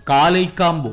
காலை காம்போ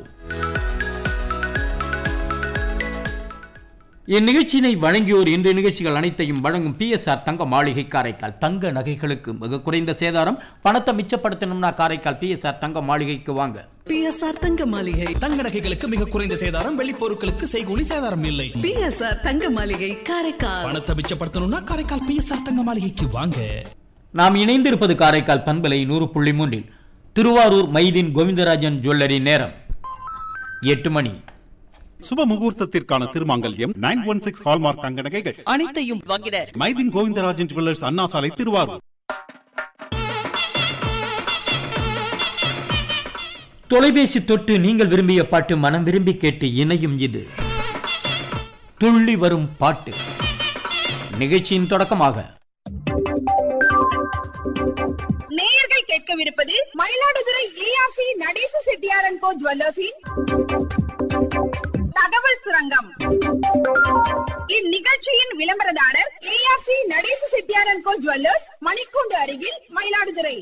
இந்நிகழ்ச்சியினை வழங்கியோர் இன்று நிகழ்ச்சிகள் அனைத்தையும் வழங்கும் பிஎஸ்ஆர் தங்க மாளிகை காரைக்கால் தங்க நகைகளுக்கு மிக குறைந்த சேதாரம் பணத்தை மிச்சப்படுத்தணும்னா காரைக்கால் பிஎஸ்ஆர் தங்க மாளிகைக்கு வாங்க பிஎஸ்ஆர் தங்க மாளிகை தங்க நகைகளுக்கு மிக குறைந்த சேதாரம் வெள்ளி பொருட்களுக்கு செய்கூலி சேதாரம் இல்லை பிஎஸ்ஆர் தங்க மாளிகை காரைக்கால் பணத்தை மிச்சப்படுத்தணும்னா காரைக்கால் பிஎஸ்ஆர் தங்க மாளிகைக்கு வாங்க நாம் இணைந்திருப்பது காரைக்கால் பண்பலை நூறு புள்ளி மூன்றில் திருவாரூர் மைதீன் கோவிந்தராஜன் ஜுவல்லரி நேரம் எட்டு மணி சுப முகூர்த்தத்திற்கான திருமாங்கல்யம் நைன் ஒன் சிக்ஸ் ஹால்மார்க் தங்க நகைகள் அனைத்தையும் வாங்கிட மைதின் கோவிந்தராஜன் ஜுவல்லர்ஸ் அண்ணா சாலை திருவாரூர் தொலைபேசி தொட்டு நீங்கள் விரும்பிய பாட்டு மனம் விரும்பி கேட்டு இணையும் இது துள்ளி வரும் பாட்டு நிகழ்ச்சியின் தொடக்கமாக நேயர்கள் கேட்கவிருப்பது மயிலாடுதுறை ஏஆர்சி நடேச செட்டியாரன் கோ ஜுவல்லர்ஸின் தகவல் சுரங்கம் இந்நிகழ்ச்சியின் விளம்பரதாரர் ஏஆர்சி நடேச செட்டியாரன் கோ ஜுவல்லர்ஸ் மணிக்கூண்டு அருகில் மயிலாடுதுறை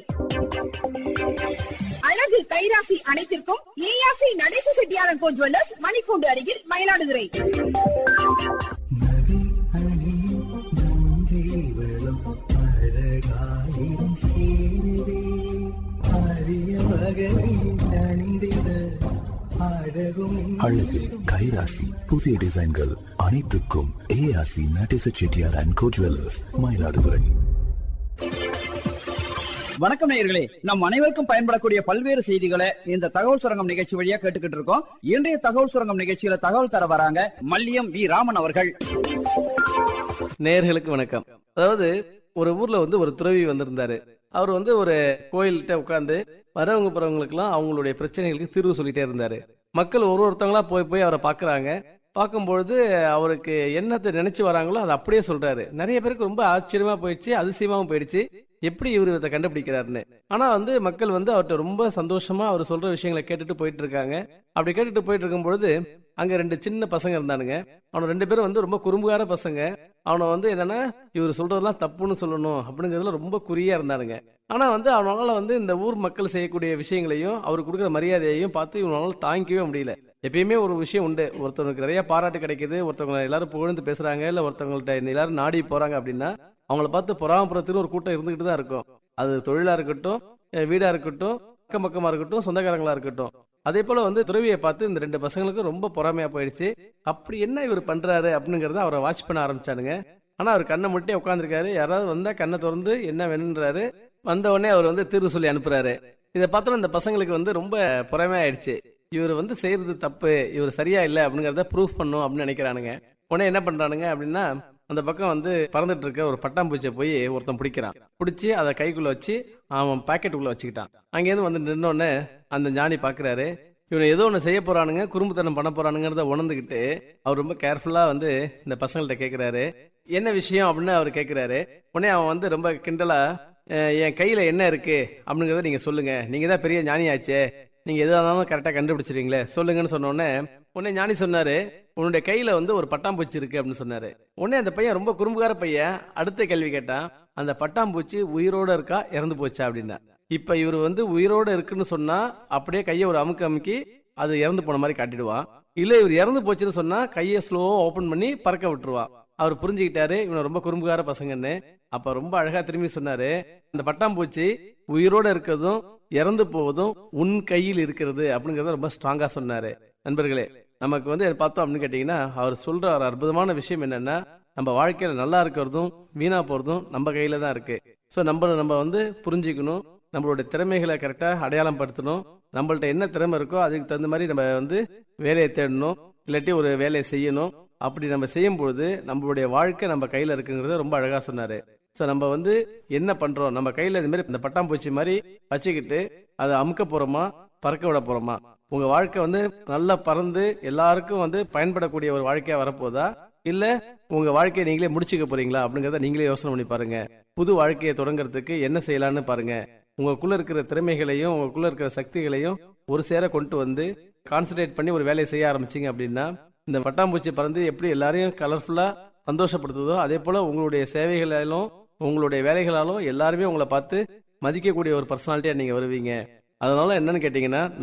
அழகு கைராசி அனைத்திற்கும் ஏஆர்சி நடேச செட்டியாரன் கோ ஜுவல்லர்ஸ் மணிக்கூண்டு அருகில் மயிலாடுதுறை அழகு கைராசி புதிய டிசைன்கள் அனைத்துக்கும் ஏஆசி நட்டிச Chettiar and co jewellers Mayiladuthurai வணக்கம் நேயர்களே நம் அனைவருக்கும் பயன்படக்கூடிய பல்வேறு செய்திகளை இந்த தகவல் சுரங்கம் நிகழ்ச்சி வழியா கேட்டுக்கிட்டு இருக்கோம் இன்றைய தகவல் சுரங்கம் நிகழ்ச்சியில தகவல் தர வராங்க மல்லியம் வி ராமன் அவர்கள் நேயர்களுக்கு வணக்கம் அதாவது ஒரு ஊர்ல வந்து ஒரு துறவி வந்திருந்தாரு அவர் வந்து ஒரு கோயில்கிட்ட உட்கார்ந்து வரவங்க போறவங்களுக்குலாம் அவங்களுடைய பிரச்சனைகளுக்கு தீர்வு சொல்லிட்டே இருந்தாரு மக்கள் ஒரு ஒருத்தவங்களா போய் போய் அவரை பாக்குறாங்க பார்க்கும்பொழுது அவருக்கு என்னத்தை நினைச்சு வராங்களோ அதை அப்படியே சொல்றாரு நிறைய பேருக்கு ரொம்ப ஆச்சரியமா போயிடுச்சு அதிசயமாவும் போயிடுச்சு எப்படி இவர் இதை கண்டுபிடிக்கிறாருன்னு ஆனா வந்து மக்கள் வந்து அவர்கிட்ட ரொம்ப சந்தோஷமா அவர் சொல்ற விஷயங்களை கேட்டுட்டு போயிட்டு இருக்காங்க அப்படி கேட்டுட்டு போயிட்டு இருக்கும்பொழுது அங்க ரெண்டு சின்ன பசங்க இருந்தானுங்க அவன ரெண்டு பேரும் வந்து ரொம்ப குறும்புகார பசங்க அவனை வந்து என்னன்னா இவர் சொல்றதெல்லாம் தப்புன்னு சொல்லணும் அப்படிங்கறதுல ரொம்ப குறியா இருந்தானுங்க ஆனா வந்து அவனால வந்து இந்த ஊர் மக்கள் செய்யக்கூடிய விஷயங்களையும் அவர் கொடுக்குற மரியாதையையும் பார்த்து இவனால தாங்கிக்கவே முடியல எப்பயுமே ஒரு விஷயம் உண்டு ஒருத்தவங்களுக்கு நிறைய பாராட்டு கிடைக்குது ஒருத்தவங்க எல்லாரும் புகழ்ந்து பேசுறாங்க இல்ல ஒருத்தவங்கள்ட்ட எல்லாரும் நாடி போறாங்க அப்படின்னா அவங்கள பார்த்து பொறாமப்புறத்துக்கு ஒரு கூட்டம் இருந்துகிட்டு தான் இருக்கும் அது தொழிலா இருக்கட்டும் அஹ் வீடா இருக்கட்டும் அக்கம் பக்கமா இருக்கட்டும் சொந்தக்காரங்களா இருக்கட்டும் அதே போல வந்து துறவியை பார்த்து இந்த ரெண்டு பசங்களுக்கும் ரொம்ப பொறாமையா போயிடுச்சு அப்படி என்ன இவர் பண்றாரு அப்படிங்கறத அவரை வாட்ச் பண்ண ஆரம்பிச்சானுங்க ஆனா அவர் கண்ணை முட்டே உட்காந்துருக்காரு யாராவது வந்தா கண்ணை திறந்து என்ன வேணுன்றாரு வந்த உடனே அவர் வந்து தீர்வு சொல்லி அனுப்புறாரு இதை பார்த்தோன்னா இந்த பசங்களுக்கு வந்து ரொம்ப பொறாமையாயிடுச்சு இவர் வந்து செய்யறது தப்பு இவர் சரியா இல்லை அப்படிங்கறத ப்ரூஃப் பண்ணும் அப்படின்னு நினைக்கிறானுங்க உடனே என்ன பண்றானுங்க அப்படின்னா அந்த பக்கம் வந்து பறந்துட்டு இருக்க ஒரு பட்டாம்பூச்சியை போய் ஒருத்தன் பிடிக்கிறான் பிடிச்சி அதை கைக்குள்ள வச்சு அவன் பாக்கெட்டுக்குள்ள வச்சுக்கிட்டான் அங்கேருந்து வந்து நின்னோடனே அந்த ஞானி பாக்குறாரு இவனை ஏதோ ஒன்று செய்ய போறானுங்க குறும்புத்தனம் பண்ண போறானுங்கிறத உணர்ந்துகிட்டு அவர் ரொம்ப கேர்ஃபுல்லா வந்து இந்த பசங்கள்ட்ட கேக்குறாரு என்ன விஷயம் அப்படின்னு அவர் கேக்குறாரு உடனே அவன் வந்து ரொம்ப கிண்டலா "அஹ், என் கையில என்ன இருக்கு அப்படிங்கறத நீங்க சொல்லுங்க நீங்க தான் பெரிய ஞானியாச்சே நீங்க எதா இருந்தாலும் கரெக்டா கண்டுபிடிச்சிருவீங்களே சொல்லுங்கன்னு சொன்ன உடனே உடனே ஞானி சொன்னாரு உன்னுடைய கையில வந்து ஒரு பட்டாம்பூச்சி இருக்கு அப்படின்னு சொன்னாரு உடனே அந்த பையன் ரொம்ப குறும்புகார பையன் அடுத்த கேள்வி கேட்டான் அந்த பட்டாம்பூச்சி உயிரோட இருக்கா இறந்து போச்சா அப்படின்னா இப்ப இவர் வந்து உயிரோட இருக்குன்னு சொன்னா அப்படியே கையை ஒரு அமுக்கு அமுக்கி அது இறந்து போன மாதிரி காட்டிடுவான் இல்ல இவர் இறந்து போச்சுன்னு சொன்னா கையை ஸ்லோவா ஓபன் பண்ணி பறக்க விட்டுருவான் அவர் புரிஞ்சுக்கிட்டாரு இவனை ரொம்ப குறும்புகார பசங்கன்னு அப்ப ரொம்ப அழகா திரும்பி சொன்னாரு அந்த பட்டாம்பூச்சி உயிரோட இருக்கிறதும் இறந்து போவதும் உன் கையில் இருக்கிறது அப்படிங்கறத ரொம்ப ஸ்ட்ராங்கா சொன்னாரு நண்பர்களே நமக்கு வந்து பார்த்தோம் அப்படின்னு கேட்டீங்கன்னா அவர் சொல்ற ஒரு அற்புதமான விஷயம் என்னன்னா நம்ம வாழ்க்கையில நல்லா இருக்கிறதும் வீணா போறதும் நம்ம கையில தான் இருக்கு ஸோ நம்ம நம்ம வந்து புரிஞ்சுக்கணும் நம்மளுடைய திறமைகளை கரெக்டா அடையாளம் படுத்தணும் நம்மள்ட்ட என்ன திறமை இருக்கோ அதுக்கு தகுந்த மாதிரி நம்ம வந்து வேலையை தேடணும் இல்லாட்டி ஒரு வேலையை செய்யணும் அப்படி நம்ம செய்யும் பொழுது நம்மளுடைய வாழ்க்கை நம்ம கையில இருக்குங்கிறத ரொம்ப அழகா சொன்னாரு ஸோ நம்ம வந்து என்ன பண்றோம் நம்ம கையில இது மாதிரி இந்த பட்டாம்பூச்சி மாதிரி வச்சுக்கிட்டு அதை அமுக்க போறோமா பறக்க விட போறோமா உங்க வாழ்க்கை வந்து நல்லா பறந்து எல்லாருக்கும் வந்து பயன்படக்கூடிய ஒரு வாழ்க்கையா வரப்போதா இல்ல உங்க வாழ்க்கையை நீங்களே முடிச்சுக்க போறீங்களா அப்படிங்கறத நீங்களே யோசனை பண்ணி பாருங்க புது வாழ்க்கையை தொடங்குறதுக்கு என்ன செய்யலாம்னு பாருங்க உங்களுக்குள்ள இருக்கிற திறமைகளையும் உங்களுக்குள்ள இருக்கிற சக்திகளையும் ஒரு சேர கொண்டு வந்து கான்சென்ட்ரேட் பண்ணி ஒரு வேலையை செய்ய ஆரம்பிச்சீங்க அப்படின்னா இந்த பட்டாம்பூச்சி பறந்து எப்படி எல்லாரையும் கலர்ஃபுல்லா சந்தோஷப்படுத்துதோ அதே போல உங்களுடைய சேவைகளாலும் உங்களுடைய வேலைகளாலும் எல்லாருமே உங்களை பார்த்து மதிக்கக்கூடிய ஒரு பர்சனாலிட்டியா நீங்க வருவீங்க அதனால என்னன்னு கேட்டீங்கன்னா